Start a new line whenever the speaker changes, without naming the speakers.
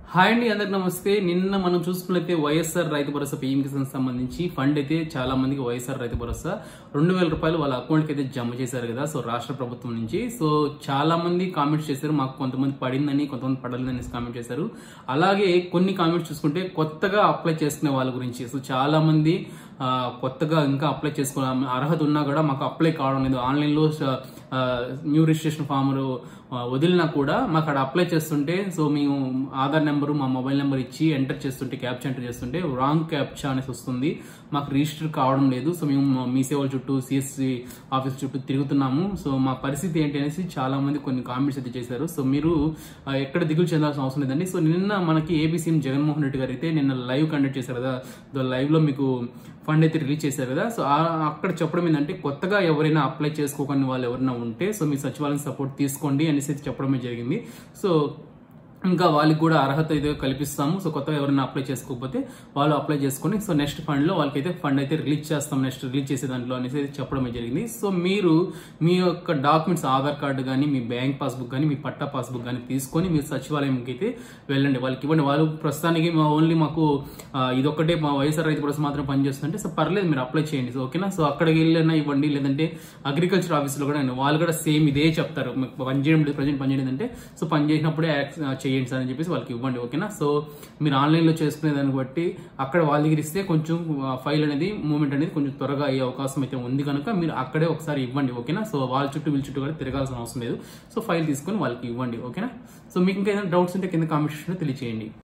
hi అండి అందరికి నమస్తే నిన్న మనం చూసుకున్నట్లయితే వైఎస్ఆర్ రైతు భరోసా పీఎం కిసాన్ సంబంధించి ఫండ్ అయితే చాలా మందికి వైఎస్ఆర్ రైతు భరోసా రెండు వేల రూపాయలు వాళ్ళ అకౌంట్ కి అయితే జమ చేశారు కదా సో రాష్ట్ర ప్రభుత్వం నుంచి సో చాలా మంది కామెంట్స్ చేశారు మాకు కొంతమంది పడిందని కొంతమంది పడలేదని కామెంట్ చేశారు అలాగే కొన్ని కామెంట్స్ చూసుకుంటే కొత్తగా అప్లై చేసుకునే వాళ్ళ గురించి సో చాలా మంది ఆ, కొత్తగా ఇంకా అప్లై చేసుకోవాలి అర్హత ఉన్నా కూడా మాకు అప్లై కావడం లేదు ఆన్లైన్లో న్యూ రిజిస్ట్రేషన్ ఫామ్ వదిలినా కూడా మాకు అక్కడ అప్లై చేస్తుంటే సో మేము ఆధార్ నెంబరు మా మొబైల్ నెంబర్ ఇచ్చి ఎంటర్ చేస్తుంటే క్యాప్చా ఎంటర్ చేస్తుంటే రాంగ్ క్యాప్చా అనేసి వస్తుంది మాకు రిజిస్టర్ కావడం లేదు సో మేము మా మీ సేవల చుట్టూ సిఎస్సి ఆఫీస్ చుట్టూ తిరుగుతున్నాము సో మా పరిస్థితి ఏంటి అనేసి చాలా మంది కొన్ని కామెంట్స్ అయితే చేశారు సో మీరు ఆ, ఎక్కడ దిగులు చెందాల్సిన అవసరం లేదండి సో నిన్న మనకి ఏబీ సీఎం జగన్మోహన్ రెడ్డి గారు అయితే నిన్న లైవ్ కండక్ట్ చేశారు కదా లైవ్ లో మీకు ఫండ్ అయితే రిలీజ్ చేశారు కదా సో ఆ- అక్కడ చెప్పడం ఏంటంటే కొత్తగా ఎవరైనా అప్లై చేసుకోకుండా వాళ్ళు ఎవరైనా ఉంటే సో మీ సచివాలయం సపోర్ట్ తీసుకోండి అనేసి అయితే చెప్పడమే జరిగింది సో ఇంకా వాళ్ళకి కూడా అర్హత అయితే కల్పిస్తాము సో కొత్తగా ఎవరైనా అప్లై చేసుకోకపోతే వాళ్ళు అప్లై చేసుకొని సో నెక్స్ట్ ఫండ్ లో వాళ్ళకైతే ఫండ్ అయితే రిలీజ్ చేస్తాం నెక్స్ట్ రిలీజ్ చేసే దాంట్లో అనేసి అయితే చెప్పడమే జరిగింది సో మీరు మీ యొక్క డాక్యుమెంట్స్ ఆధార్ కార్డు కానీ మీ బ్యాంక్ పాస్బుక్ కానీ మీ పట్టా పాస్బుక్ కానీ తీసుకొని మీరు సచివాలయంకి అయితే వెళ్ళండి వాళ్ళకి ఇవ్వండి వాళ్ళు ప్రస్తుతానికి మా ఓన్లీ మాకు ఆ, ఇదొక్కటే మా వైఎస్ఆర్ రైతు భరోసా మాత్రం పనిచేస్తుంటే సో పర్లేదు మీరు అప్లై చేయండి సో ఓకేనా సో అక్కడికి వెళ్ళినా ఇవ్వండి లేదంటే అగ్రికల్చర్ ఆఫీస్లో కూడా వాళ్ళు కూడా సేమ్ ఇదే చెప్తారు మీకు పని చేయడం ప్రజెంట్ పని చేయడం అంటే సో పని చేసినప్పుడే యాక్స్- ఆ, చేయండి సార్ అని చెప్పేసి వాళ్ళకి ఇవ్వండి ఓకేనా సో మీరు ఆన్లైన్లో చేసుకునే దాన్ని బట్టి అక్కడ వాళ్ళ దగ్గర ఇస్తే కొంచెం ఫైల్ అనేది మూవ్మెంట్ అనేది కొంచెం త్వరగా అయ్యే అవకాశం అయితే ఉంది కనుక మీరు అక్కడే ఒకసారి ఇవ్వండి ఓకేనా సో వాళ్ళ చుట్టూ వీళ్ళ చుట్టూ కూడా తిరగాల్సిన అవసరం లేదు సో ఫైల్ తీసుకొని వాళ్ళకి ఇవ్వండి ఓకేనా సో మీకు ఇంకా ఏదైనా డౌట్స్ ఉంటే కింద కామెంట్ తెలియచేయండి